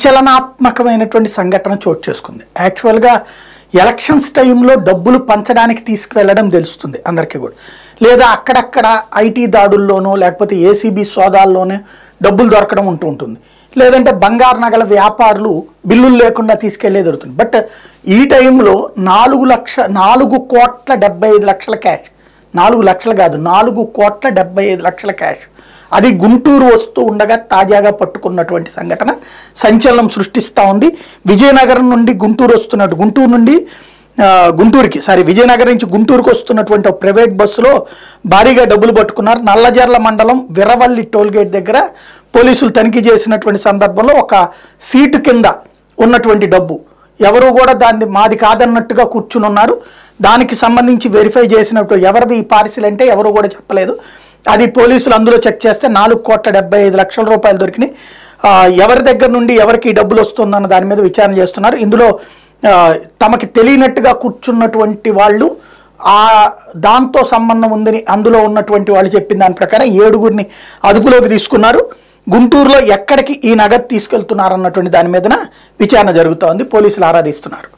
సంచలనాత్మకమైనటువంటి సంఘటన చోటు చేసుకుంది యాక్చువల్గా ఎలక్షన్స్ టైంలో డబ్బులు పంచడానికి తీసుకువెళ్ళడం తెలుస్తుంది అందరికీ కూడా లేదా అక్కడక్కడ ఐటీ దాడుల్లోనో లేకపోతే ఏసీబీ సోదాల్లోనే డబ్బులు దొరకడం ఉంటూ ఉంటుంది లేదంటే బంగారు నగల వ్యాపారులు బిల్లులు లేకుండా తీసుకెళ్లే దొరుకుతుంది బట్ ఈ టైంలో నాలుగు లక్ష నాలుగు కోట్ల డెబ్బై ఐదు లక్షల క్యాష్ నాలుగు లక్షలు కాదు నాలుగు కోట్ల డెబ్బై ఐదు లక్షల క్యాష్ అది గుంటూరు వస్తూ ఉండగా తాజాగా పట్టుకున్నటువంటి సంఘటన సంచలనం సృష్టిస్తూ ఉంది విజయనగరం నుండి గుంటూరు వస్తున్నట్టు గుంటూరు నుండి ఆ, గుంటూరుకి సారీ విజయనగరం నుంచి గుంటూరుకు వస్తున్నటువంటి ఒక ప్రైవేట్ బస్సులో భారీగా డబ్బులు పట్టుకున్నారు నల్లజర్ల మండలం విరవల్లి టోల్గేట్ దగ్గర పోలీసులు తనిఖీ చేసినటువంటి సందర్భంలో ఒక సీటు కింద ఉన్నటువంటి డబ్బు ఎవరు కూడా దాన్ని మాది కాదన్నట్టుగా కూర్చుని ఉన్నారు దానికి సంబంధించి వెరిఫై చేసినట్టు ఎవరిది ఈ పార్సిల్ అంటే ఎవరు కూడా చెప్పలేదు అది పోలీసులు అందులో చెక్ చేస్తే నాలుగు కోట్ల డెబ్బై ఐదు లక్షల రూపాయలు దొరికినాయి ఆ, ఎవరి దగ్గర నుండి ఎవరికి ఈ డబ్బులు వస్తుందన్న దాని మీద విచారణ చేస్తున్నారు ఇందులో ఆ, తమకి తెలియనట్టుగా కూర్చున్నటువంటి వాళ్ళు ఆ దాంతో సంబంధం ఉందని అందులో ఉన్నటువంటి వాళ్ళు చెప్పిన దాని ప్రకారం ఏడుగురిని అదుపులోకి తీసుకున్నారు గుంటూరులో ఎక్కడికి ఈ నగదు తీసుకెళ్తున్నారన్నటువంటి దాని మీదన విచారణ జరుగుతోంది పోలీసులు ఆరాధిస్తున్నారు